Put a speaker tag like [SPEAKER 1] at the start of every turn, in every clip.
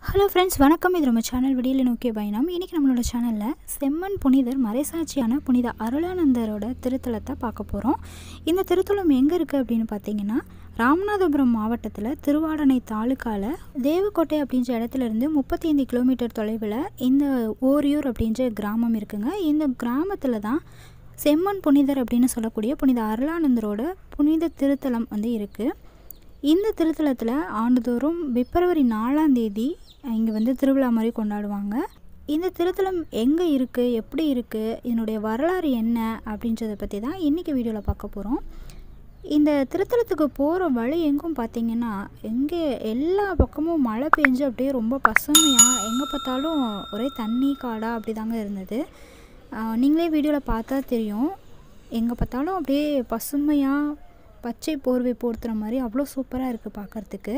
[SPEAKER 1] hello friends வணக்கம் இது நம்ம சேனல் வெளியில் நோக்கிய பயணம் இன்றைக்கி நம்மளோட சேனலில் செம்மன் புனிதர் மறைசாட்சியான புனித அருளானந்தரோட திருத்தலத்தை பார்க்க போகிறோம் இந்த திருத்தலம் எங்கே இருக்குது அப்படின்னு பார்த்தீங்கன்னா ராமநாதபுரம் மாவட்டத்தில் திருவாடனை தாலுக்காவில் தேவக்கோட்டை அப்படின்ற இடத்துல இருந்து முப்பத்தி ஐந்து கிலோமீட்டர் தொலைவில் இந்த ஓரியூர் அப்படின்ற கிராமம் இருக்குங்க இந்த கிராமத்தில் தான் செம்மன் புனிதர் அப்படின்னு சொல்லக்கூடிய புனித அருளானந்தரோட புனித திருத்தலம் வந்து இருக்குது இந்த திருத்தலத்தில் ஆண்டுதோறும் பிப்ரவரி நாலாம் தேதி இங்கே வந்து திருவிழா மாதிரி கொண்டாடுவாங்க இந்த திருத்தலம் எங்கே இருக்குது எப்படி இருக்குது இதனுடைய வரலாறு என்ன அப்படின்றத பற்றி தான் இன்றைக்கி வீடியோவில் பார்க்க போகிறோம் இந்த திருத்தலத்துக்கு போகிற வழி எங்கும் பார்த்தீங்கன்னா எங்கே எல்லா பக்கமும் மழை பெஞ்சு அப்படியே ரொம்ப பசுமையாக எங்கே பார்த்தாலும் ஒரே தண்ணி காடாக அப்படி தாங்க இருந்தது ஆஹ் நீங்களே வீடியோவில் பார்த்தா தெரியும் எங்கே பார்த்தாலும் அப்படியே பசுமையாக பச்சை போர்வை போர்த்துற மாதிரி அவ்வளோ சூப்பராக இருக்குது பார்க்குறதுக்கு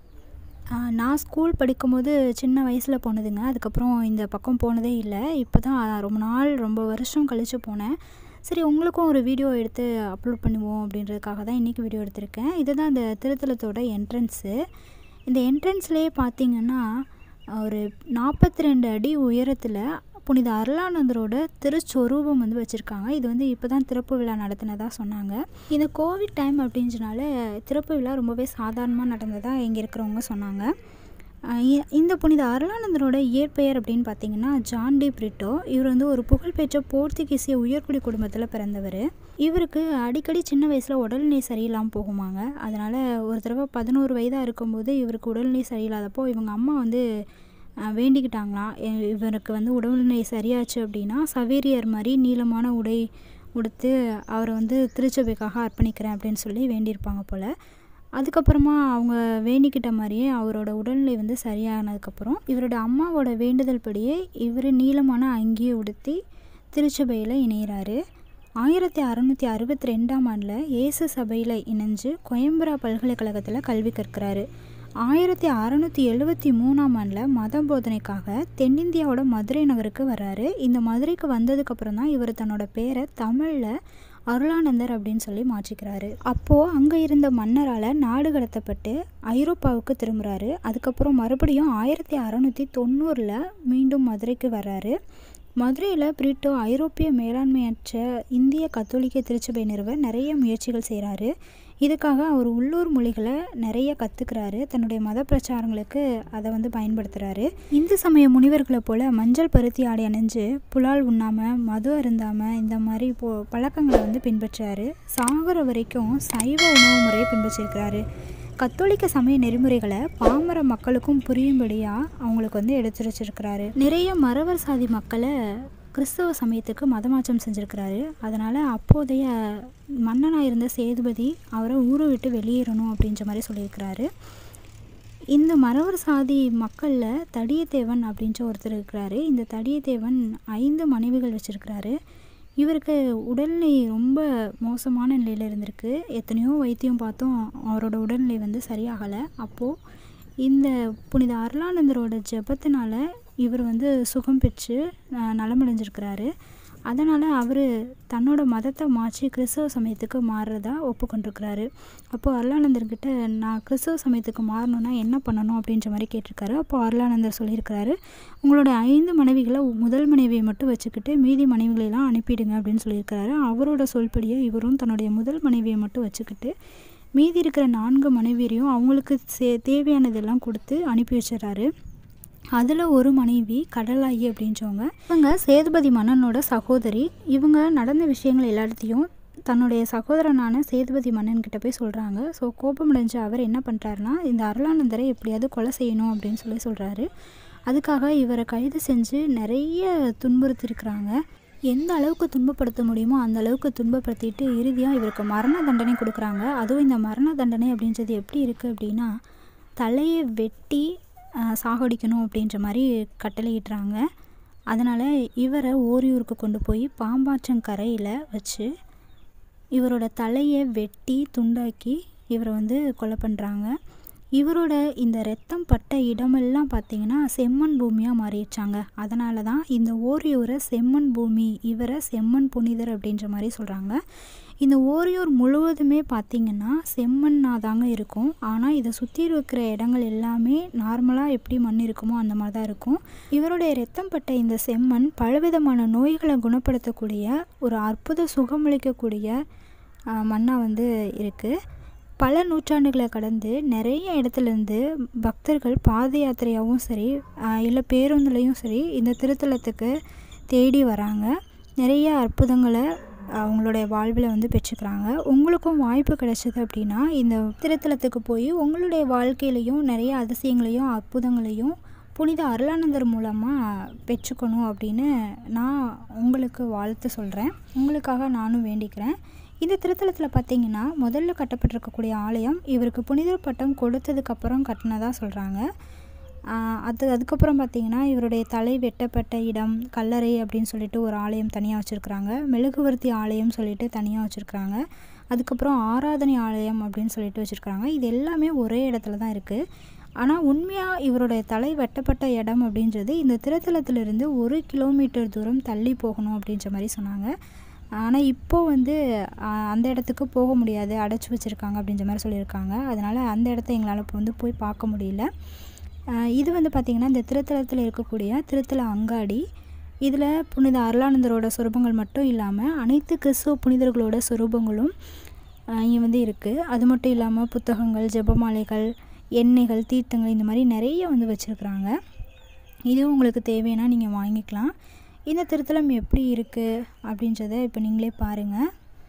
[SPEAKER 1] நான் ஸ்கூல் படிக்கும்போது சின்ன வயசில் போனதுங்க அதுக்கப்புறம் இந்த பக்கம் போனதே இல்லை இப்போ தான் ரொம்ப நாள் ரொம்ப வருஷம் கழித்து போனேன் சரி உங்களுக்கும் ஒரு வீடியோ எடுத்து அப்லோட் பண்ணுவோம் அப்படின்றதுக்காக தான் இன்றைக்கி வீடியோ எடுத்திருக்கேன் இதுதான் இந்த திருத்தலத்தோட என்ட்ரன்ஸு இந்த என்ட்ரன்ஸ்லேயே பார்த்தீங்கன்னா ஒரு நாற்பத்தி ரெண்டு அடி உயரத்தில் புனித அருளானந்தரோட திருச்சொரூபம் வந்து வச்சுருக்காங்க இது வந்து இப்போ தான் திறப்பு விழா நடத்தினதாக சொன்னாங்க இந்த கோவிட் டைம் அப்படின்றனால திறப்பு விழா ரொம்பவே சாதாரணமாக நடந்ததாக இங்கே இருக்கிறவங்க சொன்னாங்க அஹ் இ- இந்த புனித அருளானந்தரோட இயற்பெயர் அப்படின்னு பார்த்தீங்கன்னா ஜான் டி பிரிட்டோ இவர் வந்து ஒரு புகழ்பெற்ற போர்த்துகீசிய உயர்குடி குடும்பத்தில் பிறந்தவர் இவருக்கு அடிக்கடி சின்ன வயசில் உடல்நிலை சரியில்லாமல் போகுமாங்க அதனால் ஒரு தடவை பதினோரு வயதாக இருக்கும்போது இவருக்கு உடல்நிலை சரியில்லாதப்போ இவங்க அம்மா வந்து அஹ், வேண்டிக்கிட்டாங்களாம் இ- இவருக்கு வந்து உடல்நிலை சரியாச்சு அப்படின்னா சவேரியர் மாதிரி நீளமான உடை உடுத்து அவரை வந்து திருச்சபைக்காக அர்ப்பணிக்கிறேன் அப்படின்னு சொல்லி வேண்டியிருப்பாங்க போல் அதுக்கப்புறமா அவங்க வேண்டிக்கிட்ட மாதிரியே அவரோட உடல்நிலை வந்து சரியானதுக்கப்புறம் இவரோட அம்மாவோட வேண்டுதல் படியே இவர் நீளமான அங்கியை உடுத்தி திருச்சபையில் இணையிறாரு ஆயிரத்தி அறநூற்றி அறுபத்தி ரெண்டாம் ஆண்டில் இயேசு சபையில் இணைஞ்சு கோயம்புரா பல்கலைக்கழகத்தில் கல்வி கற்கிறாரு ஆயிரத்தி அறநூற்றி எழுபத்தி மூணாம் ஆண்டில் மத போதனைக்காக தென்னிந்தியாவோட மதுரை நகருக்கு வர்றாரு இந்த மதுரைக்கு வந்ததுக்கப்புறம் தான் இவர் தன்னோட பேரை தமிழில் அருளானந்தர் அப்படின்னு சொல்லி மாற்றிக்கிறாரு அப்போது அங்கே இருந்த மன்னரால் நாடு கடத்தப்பட்டு ஐரோப்பாவுக்கு திரும்புகிறாரு அதுக்கப்புறம் மறுபடியும் ஆயிரத்தி அறநூற்றி தொண்ணூறில் மீண்டும் மதுரைக்கு வர்றாரு மதுரையில் பிரிட்டோ ஐரோப்பிய மேலாண்மையற்ற இந்திய கத்தோலிக்க திருச்சபை நிறுவ நிறைய முயற்சிகள் செய்கிறாரு இதுக்காக அவர் உள்ளூர் மொழிகளை நிறைய கற்றுக்கிறாரு தன்னுடைய மத பிரச்சாரங்களுக்கு அதை வந்து பயன்படுத்துகிறாரு இந்து சமய முனிவர்களை போல் மஞ்சள் பருத்தி ஆடை அணிஞ்சு புலால் உண்ணாமல் மது அருந்தாமல் இந்த மாதிரி போ பழக்கங்களை வந்து பின்பற்றுறாரு சாகுற வரைக்கும் சைவ உணவு முறையை பின்பற்றிருக்கிறாரு கத்தோலிக்க சமய நெறிமுறைகளை பாமர மக்களுக்கும் புரியும்படியாக அவங்களுக்கு வந்து எடுத்துரைச்சிருக்கிறாரு நிறைய மறவர் சாதி மக்களை கிறிஸ்தவ சமயத்துக்கு மதமாற்றம் செஞ்சுருக்கிறாரு அதனால் அப்போதைய மன்னனாக இருந்த சேதுபதி அவரை ஊரை விட்டு வெளியேறணும் அப்படின்ற மாதிரி சொல்லியிருக்கிறாரு இந்த மறவர் சாதி மக்களில் தடியத்தேவன் அப்படின்ற ஒருத்தர் இருக்கிறாரு இந்த தடியத்தேவன் ஐந்து மனைவிகள் வச்சுருக்கிறாரு இவருக்கு உடல்நிலை ரொம்ப மோசமான நிலையில் இருந்திருக்கு எத்தனையோ வைத்தியம் பார்த்தோம் அவரோட உடல்நிலை வந்து சரியாகலை அப்போது இந்த புனித அருளானந்தரோட ஜெபத்தினால இவர் வந்து சுகம் பெற்று அஹ், நலமடைஞ்சிருக்கிறாரு அதனால் அவர் தன்னோட மதத்தை மாற்றி கிறிஸ்தவ சமயத்துக்கு மாறுறதா ஒப்புக்கொண்டிருக்கிறாரு அப்போது அருளானந்தர்கிட்ட நான் கிறிஸ்தவ சமயத்துக்கு மாறணும்னா என்ன பண்ணணும் அப்படின்ற மாதிரி கேட்டிருக்காரு அப்போது அருளானந்தர் சொல்லியிருக்கிறாரு உங்களோட ஐந்து மனைவிகளை முதல் மனைவியை மட்டும் வச்சுக்கிட்டு மீதி மனைவிகளெல்லாம் அனுப்பிடுங்க அப்படின்னு சொல்லியிருக்கிறாரு அவரோட சொல்படியே இவரும் தன்னுடைய முதல் மனைவியை மட்டும் வச்சுக்கிட்டு மீதி இருக்கிற நான்கு மனைவியரையும் அவங்களுக்கு சே தேவையானதெல்லாம் கொடுத்து அனுப்பி வச்சிடறாரு அதில் ஒரு மனைவி கடலாயி அப்படின்றவங்க இவங்க சேதுபதி மன்னனோட சகோதரி இவங்க நடந்த விஷயங்கள் எல்லாத்தையும் தன்னுடைய சகோதரனான சேதுபதி மன்னன் கிட்ட போய் சொல்கிறாங்க ஸோ கோபமடைஞ்ச அவர் என்ன பண்ணுறாருனா இந்த அருளானந்தரை எப்படியாவது கொலை செய்யணும் அப்படின்னு சொல்லி சொல்கிறாரு அதுக்காக இவரை கைது செஞ்சு நிறைய துன்புறுத்திருக்கிறாங்க எந்த அளவுக்கு துன்பப்படுத்த முடியுமோ அந்த அளவுக்கு துன்பப்படுத்திட்டு இறுதியாக இவருக்கு மரண தண்டனை கொடுக்குறாங்க அதுவும் இந்த மரண தண்டனை அப்படின்றது எப்படி இருக்குது அப்படின்னா தலையை வெட்டி ஆஹ், சாகடிக்கணும் அப்படின்ற மாதிரி கட்டளையிடுறாங்க அதனால் இவரை ஓரியூருக்கு கொண்டு போய் பாம்பாற்றங்கரையில் வச்சு இவரோட தலையை வெட்டி துண்டாக்கி இவரை வந்து கொலை பண்ணுறாங்க இவரோட இந்த ரத்தம் பட்ட இடமெல்லாம் பார்த்தீங்கன்னா செம்மண் பூமியாக மாறிடுச்சாங்க அதனால தான் இந்த ஓரியூரை செம்மண் பூமி இவரை செம்மண் புனிதர் அப்படின்ற மாதிரி சொல்கிறாங்க இந்த ஓரியூர் முழுவதுமே பார்த்திங்கன்னா செம்மண்ணாக தாங்க இருக்கும் ஆனால் இதை சுற்றி இருக்கிற இடங்கள் எல்லாமே நார்மலாக எப்படி மண் இருக்குமோ அந்த மாதிரி தான் இருக்கும் இவருடைய ரத்தம் பட்ட இந்த செம்மண் பலவிதமான நோய்களை குணப்படுத்தக்கூடிய ஒரு அற்புத சுகமளிக்கக்கூடிய மண்ணாக வந்து இருக்குது பல நூற்றாண்டுகளை கடந்து நிறைய இடத்துலேருந்து பக்தர்கள் பாத யாத்திரையாகவும் சரி இல்லை பேருந்துலேயும் சரி இந்த திருத்தலத்துக்கு தேடி வராங்க நிறைய அற்புதங்களை அவங்களுடைய வாழ்வில் வந்து பெற்றுக்கிறாங்க உங்களுக்கும் வாய்ப்பு கிடைச்சது அப்படின்னா இந்த திருத்தலத்துக்கு போய் உங்களுடைய வாழ்க்கையிலையும் நிறைய அதிசயங்களையும் அற்புதங்களையும் புனித அருளானந்தர் மூலமாக பெற்றுக்கணும் அப்படின்னு நான் உங்களுக்கு வாழ்த்து சொல்கிறேன் உங்களுக்காக நானும் வேண்டிக்கிறேன் இந்த திருத்தலத்தில் பார்த்தீங்கன்னா முதல்ல கட்டப்பட்டிருக்கக்கூடிய ஆலயம் இவருக்கு புனிதர் பட்டம் கொடுத்ததுக்கப்புறம் கட்டினதாக சொல்கிறாங்க அது அதுக்கப்புறம் பார்த்திங்கன்னா இவருடைய தலை வெட்டப்பட்ட இடம் கல்லறை அப்படின்னு சொல்லிட்டு ஒரு ஆலயம் தனியாக வச்சுருக்குறாங்க மெழுகுவர்த்தி ஆலயம் சொல்லிட்டு தனியாக வச்சுருக்குறாங்க அதுக்கப்புறம் ஆராதனை ஆலயம் அப்படின்னு சொல்லிட்டு வச்சுருக்குறாங்க இது எல்லாமே ஒரே இடத்துல தான் இருக்குது ஆனால் உண்மையாக இவருடைய தலை வெட்டப்பட்ட இடம் அப்படின்றது இந்த திருத்தலத்திலிருந்து ஒரு கிலோமீட்டர் தூரம் தள்ளி போகணும் அப்படின்ற மாதிரி சொன்னாங்க ஆனால் இப்போது வந்து அந்த இடத்துக்கு போக முடியாது அடைச்சி வச்சுருக்காங்க அப்படின்ற மாதிரி சொல்லியிருக்காங்க அதனால் அந்த இடத்த எங்களால் இப்போ வந்து போய் பார்க்க முடியல இது வந்து பார்த்திங்கன்னா இந்த திருத்தலத்தில் இருக்கக்கூடிய திருத்தல அங்காடி இதில் புனித அருளானந்தரோட சொரூபங்கள் மட்டும் இல்லாமல் அனைத்து கிறிஸ்துவ புனிதர்களோட சொரூபங்களும் இங்கே வந்து இருக்குது அது மட்டும் இல்லாமல் புத்தகங்கள் ஜெபமாலைகள் எண்ணெய்கள் தீர்த்தங்கள் இந்த மாதிரி நிறைய வந்து வச்சுருக்குறாங்க இதுவும் உங்களுக்கு தேவைன்னா நீங்கள் வாங்கிக்கலாம் இந்த திருத்தலம் எப்படி இருக்குது அப்படின்றத இப்போ நீங்களே பாருங்கள்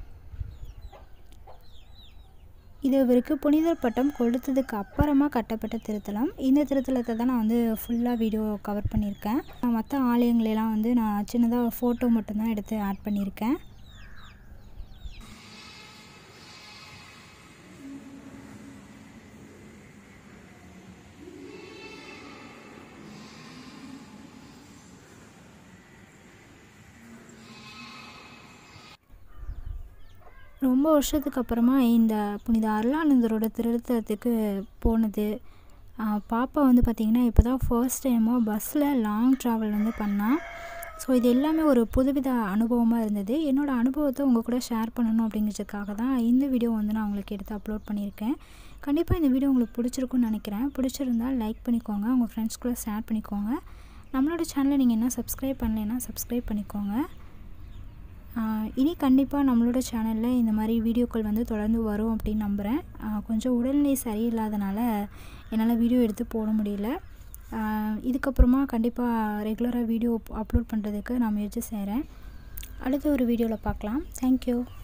[SPEAKER 1] இது இவருக்கு புனிதர் பட்டம் கொடுத்ததுக்கு அப்புறமா கட்டப்பட்ட திருத்தலம் இந்த திருத்தலத்தை தான் நான் வந்து ஃபுல்லாக வீடியோ கவர் பண்ணியிருக்கேன் மற்ற ஆலயங்களெல்லாம் வந்து நான் சின்னதாக ஃபோட்டோ மட்டும்தான் எடுத்து ஆட் பண்ணியிருக்கேன் ரொம்ப வருஷத்துக்கு அப்புறமா இந்த புனித அருளானந்தரோட திருத்தலத்துக்கு போனது பாப்பா வந்து பார்த்திங்கன்னா இப்போ தான் ஃபர்ஸ்ட் டைமாக பஸ்ஸில் லாங் ட்ராவல் வந்து பண்ணால் ஸோ இது எல்லாமே ஒரு புதுவித அனுபவமாக இருந்தது என்னோடய அனுபவத்தை உங்கள் கூட ஷேர் பண்ணணும் அப்படிங்கிறதுக்காக தான் இந்த வீடியோ வந்து நான் உங்களுக்கு எடுத்து அப்லோட் பண்ணியிருக்கேன் கண்டிப்பாக இந்த வீடியோ உங்களுக்கு பிடிச்சிருக்குன்னு நினைக்கிறேன் பிடிச்சிருந்தால் லைக் பண்ணிக்கோங்க உங்கள் ஃப்ரெண்ட்ஸ் கூட ஷேர் பண்ணிக்கோங்க நம்மளோட சேனலை நீங்கள் என்ன சப்ஸ்கிரைப் பண்ணலைன்னா சப்ஸ்கிரைப் பண்ணிக்கோங்க இனி கண்டிப்பாக நம்மளோட சேனலில் இந்த மாதிரி வீடியோக்கள் வந்து தொடர்ந்து வரும் அப்படின்னு நம்புகிறேன் கொஞ்சம் உடல்நிலை சரியில்லாதனால என்னால் வீடியோ எடுத்து போட முடியல இதுக்கப்புறமா கண்டிப்பாக ரெகுலராக வீடியோ அப்லோட் பண்ணுறதுக்கு நான் முயற்சி செய்கிறேன் அடுத்த ஒரு வீடியோவில் பார்க்கலாம் தேங்க்யூ